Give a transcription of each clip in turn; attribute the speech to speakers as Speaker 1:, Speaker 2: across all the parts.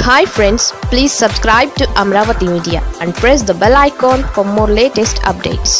Speaker 1: hi friends please subscribe to Amaravati media and press the bell icon for more latest updates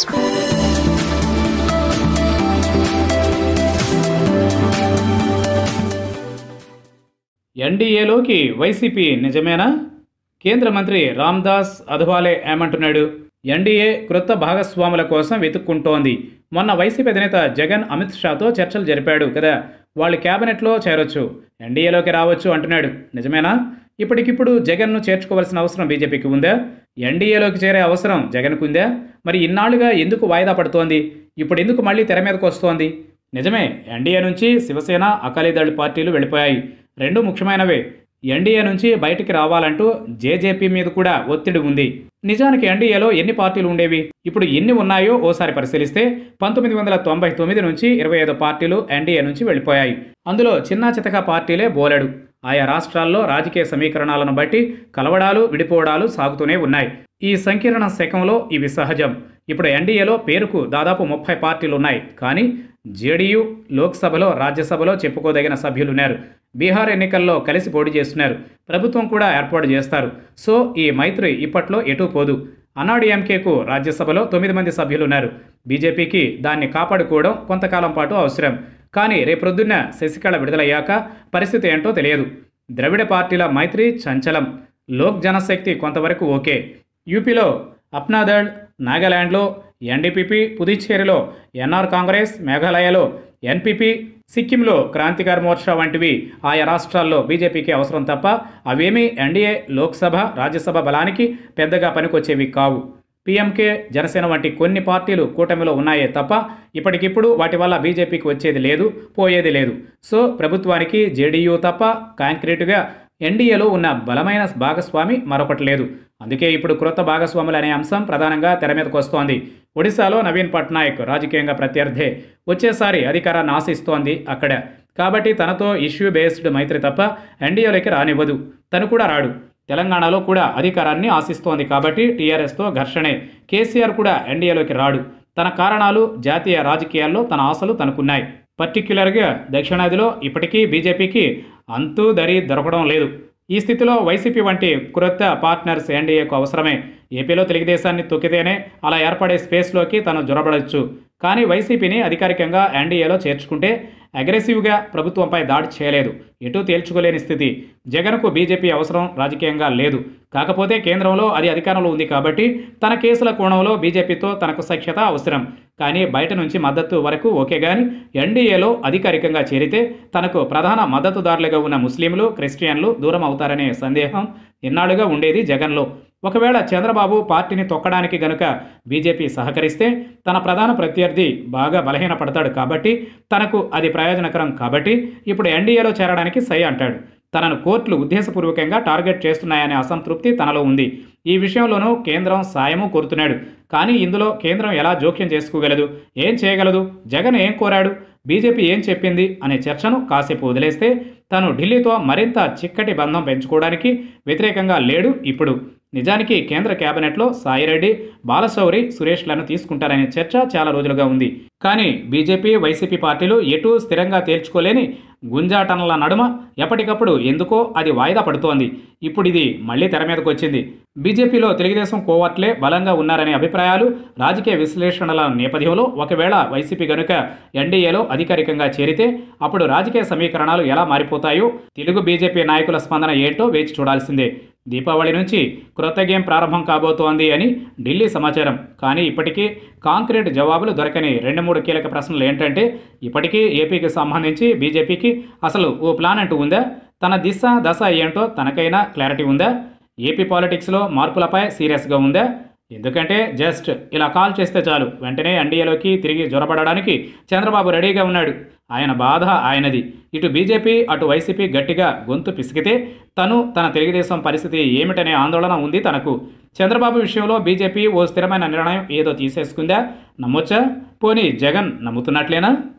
Speaker 2: ఎన్డీఏలోకి YCP నిజమేనా కేంద్ర మంత్రి రామ్దాస్ అధవాలే ఏమంటున్నాడు NDA క్రొత్త భాగస్వాముల కోసం వెతుక్కుంటోంది మొన్న వైసీపీ అధినేత జగన్ అమిత్ షాతో చర్చలు జరిపాడు కదా వాళ్ళు క్యాబినెట్లో చేరొచ్చు ఎన్డీఏలోకి రావచ్చు అంటున్నాడు నిజమేనా ఇప్పటికిప్పుడు జగన్ను చేర్చుకోవాల్సిన అవసరం బీజేపీకి ఉందా ఎన్డీఏలోకి చేరే అవసరం జగన్కు ఉందా మరి ఇన్నాళ్లుగా ఎందుకు వాయిదా పడుతోంది ఇప్పుడు ఎందుకు మళ్ళీ తెర మీదకు వస్తోంది నిజమే ఎన్డీఏ నుంచి శివసేన అకాలీదళ్ పార్టీలు వెళ్ళిపోయాయి రెండు ముఖ్యమైనవే ఎన్డీఏ నుంచి బయటికి రావాలంటూ జేజేపీ మీద కూడా ఒత్తిడి ఉంది నిజానికి ఎన్డీఏలో ఎన్ని పార్టీలు ఉండేవి ఇప్పుడు ఎన్ని ఉన్నాయో ఓసారి పరిశీలిస్తే పంతొమ్మిది వందల తొంభై తొమ్మిది నుంచి ఇరవై ఐదు పార్టీలు ఎన్డీఏ నుంచి వెళ్ళిపోయాయి అందులో చిన్న చితక పార్టీలే బోలెడు ఆయా రాష్ట్రాల్లో రాజకీయ సమీకరణాలను బట్టి కలవడాలు విడిపోవడాలు సాగుతూనే ఉన్నాయి ఈ సంకీర్ణ శకంలో ఇవి సహజం ఇప్పుడు ఎన్డీఏలో పేరుకు దాదాపు ముప్పై పార్టీలు ఉన్నాయి కానీ జేడీయూ లోక్సభలో రాజ్యసభలో చెప్పుకోదగిన సభ్యులున్నారు బీహార్ ఎన్నికల్లో కలిసి పోటీ చేస్తున్నారు ప్రభుత్వం కూడా ఏర్పాటు చేస్తారు సో ఈ మైత్రి ఇప్పట్లో ఎటూ పోదు అన్నాడీఎంకేకు రాజ్యసభలో తొమ్మిది మంది సభ్యులున్నారు బీజేపీకి దాన్ని కాపాడుకోవడం కొంతకాలం పాటు అవసరం కానీ రేపొద్దున్న శశికళ విడుదలయ్యాక పరిస్థితి ఏంటో తెలియదు ద్రవిడ పార్టీల మైత్రి చంచలం లోక్ జనశక్తి కొంతవరకు ఓకే యూపీలో అప్నాదళ్ నాగాలాండ్లో ఎన్డీపీపీ పుదుచ్చేరిలో ఎన్ఆర్ కాంగ్రెస్ మేఘాలయలో ఎన్పీపీ సిక్కింలో క్రాంతికారి మోర్చా వంటివి ఆయా రాష్ట్రాల్లో బీజేపీకి అవసరం తప్ప అవేమీ ఎన్డీఏ లోక్సభ రాజ్యసభ బలానికి పెద్దగా పనికొచ్చేవి కావు పీఎంకే జనసేన వంటి కొన్ని పార్టీలు కూటమిలో ఉన్నాయే తప్ప ఇప్పటికిప్పుడు వాటి వల్ల బీజేపీకి వచ్చేది లేదు పోయేది లేదు సో ప్రభుత్వానికి జేడీయూ తప్ప కాంక్రీటుగా ఎన్డీఏలో ఉన్న బలమైన భాగస్వామి మరొకటి లేదు అందుకే ఇప్పుడు క్రొత్త భాగస్వాములు అనే అంశం ప్రధానంగా తెర మీదకు వస్తోంది ఒడిశాలో నవీన్ పట్నాయక్ రాజకీయంగా ప్రత్యర్థే వచ్చేసారి అధికారాన్ని ఆశిస్తోంది అక్కడ కాబట్టి తనతో ఇష్యూ బేస్డ్ మైత్రి తప్ప ఎన్డీఏలోకి రానివ్వదు తను కూడా రాడు తెలంగాణలో కూడా అధికారాన్ని ఆశిస్తోంది కాబట్టి టీఆర్ఎస్తో ఘర్షణే కేసీఆర్ కూడా ఎన్డీఏలోకి రాడు తన కారణాలు జాతీయ రాజకీయాల్లో తన ఆశలు తనకున్నాయి పర్టిక్యులర్గా దక్షిణాదిలో ఇప్పటికీ బీజేపీకి అంతూ దరి దొరకడం లేదు ఈ స్థితిలో వైసీపీ వంటి క్రొత్త పార్ట్నర్స్ ఎన్డీఏకు అవసరమే ఏపీలో తెలుగుదేశాన్ని తొక్కితేనే అలా ఏర్పడే స్పేస్లోకి తను జొరబడవచ్చు కానీ వైసీపీని అధికారికంగా ఎన్డీఏలో చేర్చుకుంటే అగ్రెసివ్గా ప్రభుత్వంపై దాడి చేయలేదు ఎటూ తేల్చుకోలేని స్థితి జగన్కు బీజేపీ అవసరం రాజకీయంగా లేదు కాకపోతే కేంద్రంలో అది అధికారంలో ఉంది కాబట్టి తన కేసుల కోణంలో బీజేపీతో తనకు సఖ్యత అవసరం కానీ బయట నుంచి మద్దతు వరకు ఓకే కానీ ఎన్డీఏలో అధికారికంగా చేరితే తనకు ప్రధాన మద్దతుదారులుగా ఉన్న ముస్లింలు క్రిస్టియన్లు దూరం అవుతారనే సందేహం ఇన్నాళ్లుగా ఉండేది జగన్లో ఒకవేళ చంద్రబాబు పార్టీని తొక్కడానికి గనుక బీజేపీ సహకరిస్తే తన ప్రధాన ప్రత్యర్థి బాగా బలహీనపడతాడు కాబట్టి తనకు అది ప్రయోజనకరం కాబట్టి ఇప్పుడు ఎన్డీఏలో చేరడానికి సై అంటాడు తనను కోర్టులు ఉద్దేశపూర్వకంగా టార్గెట్ చేస్తున్నాయనే అసంతృప్తి తనలో ఉంది ఈ విషయంలోనూ కేంద్రం సాయము కోరుతున్నాడు కానీ ఇందులో కేంద్రం ఎలా జోక్యం చేసుకోగలదు ఏం చేయగలదు జగన్ ఏం కోరాడు బీజేపీ ఏం చెప్పింది అనే చర్చను కాసేపు వదిలేస్తే తను ఢిల్లీతో మరింత చిక్కటి బంధం పెంచుకోవడానికి వ్యతిరేకంగా లేడు ఇప్పుడు నిజానికి కేంద్ర కేబినెట్లో సాయిరెడ్డి బాలశౌరి సురేష్లను తీసుకుంటారనే చర్చ చాలా రోజులుగా ఉంది కానీ బీజేపీ వైసీపీ పార్టీలు ఎటూ స్థిరంగా తేల్చుకోలేని గుంజాటనల నడుమ ఎప్పటికప్పుడు ఎందుకో అది వాయిదా పడుతోంది ఇప్పుడు ఇది మళ్లీ తెర మీదకు వచ్చింది బీజేపీలో తెలుగుదేశం కోవట్లే బలంగా ఉన్నారనే అభిప్రాయాలు రాజకీయ విశ్లేషణల నేపథ్యంలో ఒకవేళ వైసీపీ గనుక ఎన్డీఏలో అధికారికంగా చేరితే అప్పుడు రాజకీయ సమీకరణాలు ఎలా మారిపోతాయో తెలుగు బీజేపీ నాయకుల స్పందన ఏంటో వేచి చూడాల్సిందే దీపావళి నుంచి క్రొత్త గేమ్ ప్రారంభం కాబోతోంది అని ఢిల్లీ సమాచారం కానీ ఇప్పటికీ కాంక్రీట్ జవాబులు దొరకని రెండు మూడు కీలక ప్రశ్నలు ఏంటంటే ఇప్పటికీ ఏపీకి సంబంధించి బీజేపీకి అసలు ఓ ప్లాన్ అంటూ ఉందా తన దిశ దశ ఏంటో తనకైనా క్లారిటీ ఉందా ఏపీ పాలిటిక్స్లో మార్పులపై సీరియస్గా ఉందా ఎందుకంటే జస్ట్ ఇలా కాల్ చేస్తే చాలు వెంటనే ఎన్డీఏలోకి తిరిగి జ్వరపడడానికి చంద్రబాబు రెడీగా ఉన్నాడు ఆయన బాధ ఆయనది ఇటు బీజేపీ అటు వైసీపీ గట్టిగా గొంతు పిసికితే తను తన తెలుగుదేశం పరిస్థితి ఏమిటనే ఆందోళన ఉంది తనకు చంద్రబాబు విషయంలో బీజేపీ ఓ స్థిరమైన నిర్ణయం ఏదో తీసేసుకుందా నమ్మొచ్చా పోనీ జగన్ నమ్ముతున్నట్లేనా